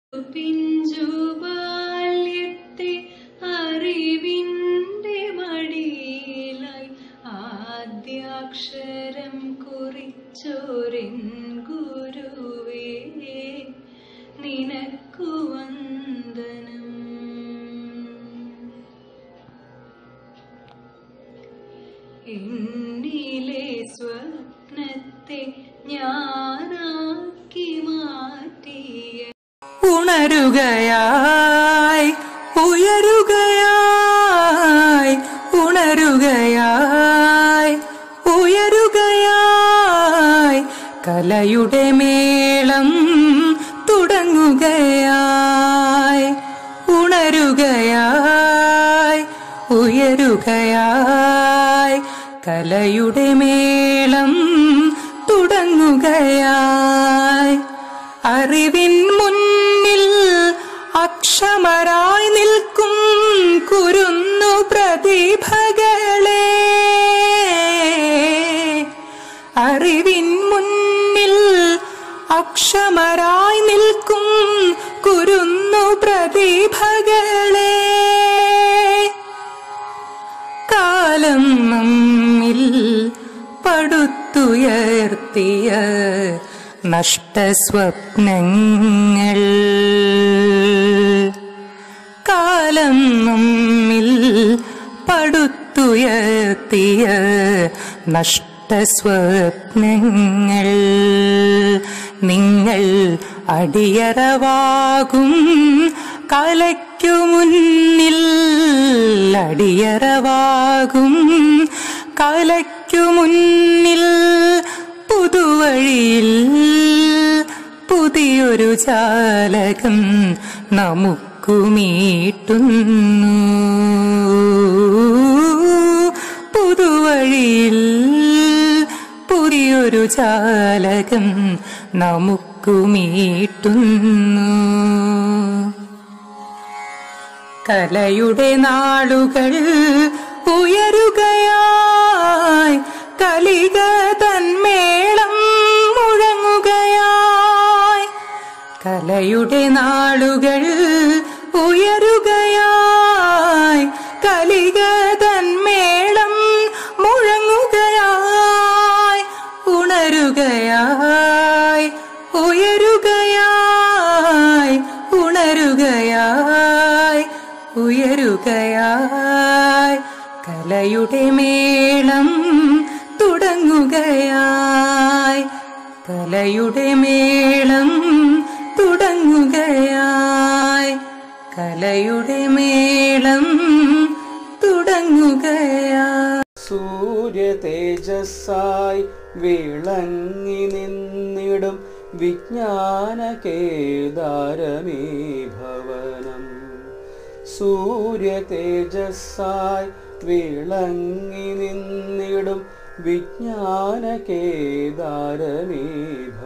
പിഞ്ചു ബാല്യത്തെ അറിവിന്റെ മടിയിലായി ആദ്യാക്ഷരം കുറിച്ചോരെൻ ഗുരുവേ നിനക്കു വന്ദനം എന്നിലെ സ്വപ്നത്തെ ഞാനാക്കി മാറ്റിയ ഉണരുകയായി ഉയരുകയായി ഉണരുകയായി ഉയരുകയായി കലയുടെ മേളം തുടങ്ങുകയായി ഉണരുകയായി ഉയരുകയായി കലയുടെ മേളം തുടങ്ങുകയായി അറിവിൻ മുന്നിൽ അക്ഷമരായി നിൽക്കും കുരുന്നു പ്രതിഭകളെ അറിവിൻ മുന്നിൽ അക്ഷമരായി നിൽക്കും കുരുന്നു പ്രതിഭകളെ കാലം നമ്മിൽ പടുത്തുയർത്തിയ നഷ്ടസ്വപ്നങ്ങൾ കാലം നമ്മിൽ പടുത്തുയർത്തിയ നഷ്ടസ്വപ്നങ്ങൾ നിങ്ങൾ അടിയറവാകും കലയ്ക്കു മുന്നിൽ അടിയറവാകും കലയ്ക്കു മുന്നിൽ പുതുവഴിയിൽ പുതിയൊരു ജാലകം നമുക്കു മീട്ടുന്നു പുതുവഴിയിൽ പുതിയൊരു ജാലകം നമുക്കു മീട്ടുന്നു കലയുടെ നാളുകൾ ഉയരുകയായി കലിക തന്മേളം മുഴങ്ങുകയായി കലയുടെ നാളുകൾ ഉയരുകയായി കലിക തന്മേളം മുഴങ്ങുകയായി ഉണരുകയായി ഉയരുകയായി ഉണരുകയായി ഉയരുകയായി കലയുടെ മേളം തുടങ്ങുകയായി കലയുടെ മേളം തുടങ്ങുകയായി കലയുടെ മേളം തുടങ്ങുകയായി സൂര്യ തേജസ്സായി വിളങ്ങി നിന്നിടും വിജ്ഞാന കേദാരമേ ഭവനം സൂര്യ തേജസ്സായി വിളങ്ങി നിന്നിടും വിജ്ഞാന കേദാരമേ